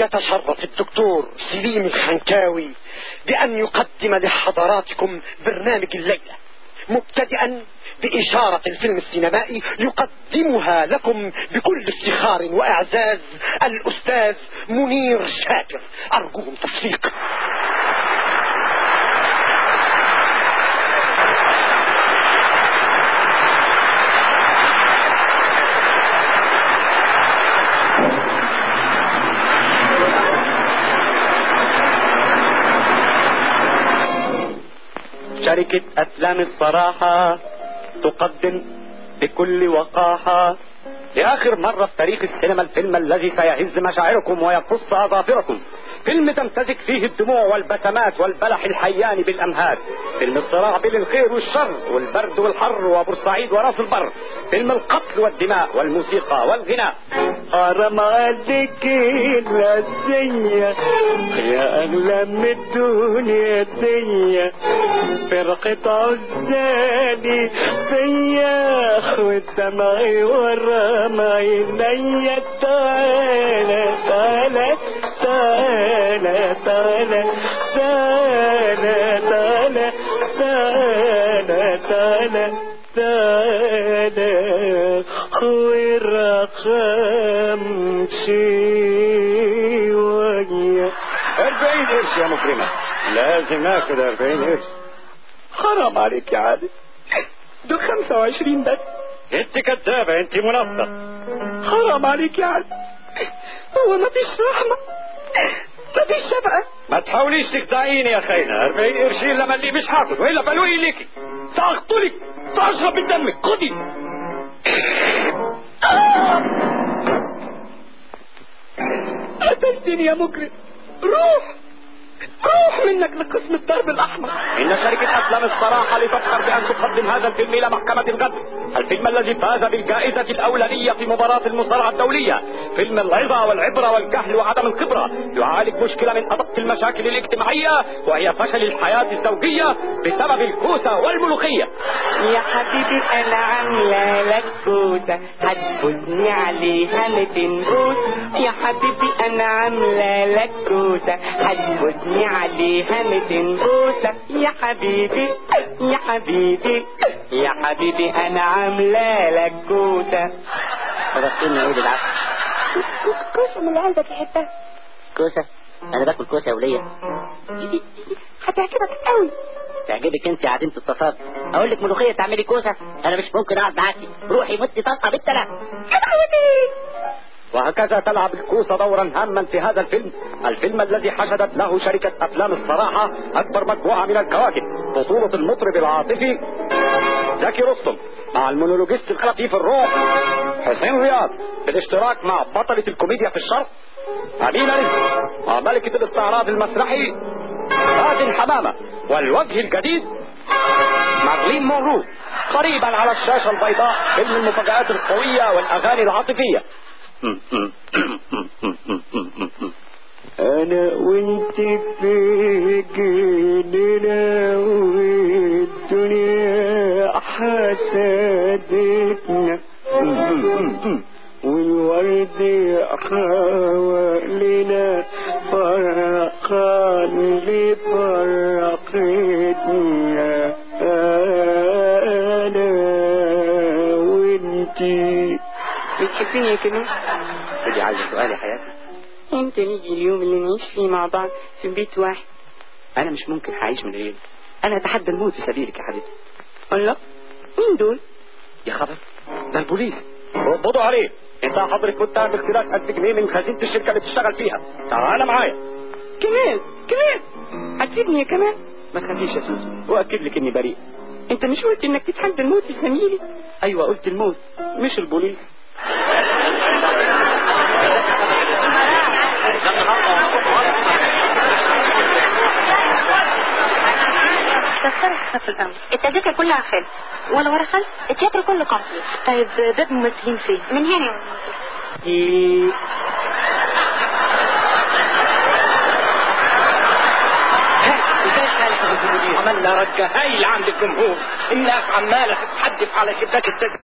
يتشرف الدكتور سليم الخنكاوي بأن يقدم لحضراتكم برنامج الليلة مبتدئا بإشارة الفيلم السينمائي يقدمها لكم بكل افتخار وإعزاز الأستاذ منير شاكر أرجوهم تصفيق شركة أفلام الصراحة تقدم بكل وقاحة لآخر مرة في تاريخ السينما الفيلم الذي سيهز مشاعركم ويقص أظافركم فيلم تمتزج فيه الدموع والبسمات والبلح الحيان بالأمهات فيلم الصراع بين الخير والشر والبرد والحر وبورسعيد وراس البر فيلم القتل والدماء والموسيقى والغناء حرام عليك الأزية يا أغلى من الدنيا دي فرقة عزالي فيا والدمع ورا ما عينيا تعالى تعالى تعالى تعالى تعالى تعالى تعالى تعالى تعالى والرقم شوية أربعين قرش يا مكرمة لازم اخد أربعين قرش حرام عليك يا عادل دول خمسة وعشرين بس انت كدابة انت منافقة حرام عليك يا عادل هو مفيش رحمة مفيش شفقة ما تحاوليش تخدعيني يا خاينة 40 قرشين لما اللي مش هاخد والا بلوي ليكي ساقتلك ساشرب من دمك خدي قتلتني يا مجرم روح روح منك لقسم الدرب الاحمر ان شركه افلام الصراحه لتفخر بان تقدم هذا الفيلم الى محكمه الغد الفيلم الذي فاز بالجائزه الاولانيه في مباراه المصارعه الدوليه فيلم العظه والعبره والجهل وعدم الخبره يعالج مشكله من ادق المشاكل الاجتماعيه وهي فشل الحياه الزوجيه بسبب الكوسه والملوخيه يا حبيبي انا عامله لك كوسه هتفوتني عليها 200 بوس يا حبيبي انا عامله لك كوسه هتفوتني عليها 200 بوسه يا حبيبي يا حبيبي يا حبيبي انا عامله لك كوسه ربطني عود العسل كوسة من اللي قلبك يحبها كوسة انا باكل كوسة يا ولية هتعجبك قوي تعجبك انت عديمة التصاد اقول لك ملوخية تعملي كوسة انا مش ممكن اقعد معاكي روحي مدي طلقة بالتلا وهكذا تلعب الكوسة دورا هاما في هذا الفيلم الفيلم الذي حشدت له شركة أفلام الصراحة أكبر مجموعة من الكواكب بطولة المطرب العاطفي زكي رستم مع المونولوجيست الخفيف الروح حسين رياض بالاشتراك مع بطلة الكوميديا في الشرق أمينة رزق مع ملكة الاستعراض المسرحي فاتن حمامة والوجه الجديد مارلين مونرو قريبا على الشاشة البيضاء فيلم المفاجآت القوية والأغاني العاطفية انا وانت في جنينة والدنيا حسدتنا والورد حوالينا فرقان لفرقتنا انا وانتي بتحبيني يا كمان ودي عايزة سؤال يا حياتي امتى نيجي اليوم اللي نعيش فيه مع بعض في بيت واحد انا مش ممكن هعيش من غيرك انا اتحدى الموت في سبيلك يا حبيبتي الله مين دول يا خبر ده البوليس اقبضوا عليه انت حضرتك كنت عند اختلاس قد جنيه من خزينة الشركة اللي بتشتغل فيها تعال معايا كمان كمان هتسيبني يا كمان ما تخافيش يا سوسن واكد لك اني بريء انت مش قلت انك تتحدى الموت في سبيلي ايوه قلت الموت مش البوليس تذكرة خف الأمر التذاكر كلها خلف ولا ورا خلف التياتر كله كومبليت طيب باب ممثلين فين من هنا يا إيه. عملنا رجة هايلة عند الجمهور الناس عمالة تتحدث على شباك التذاكر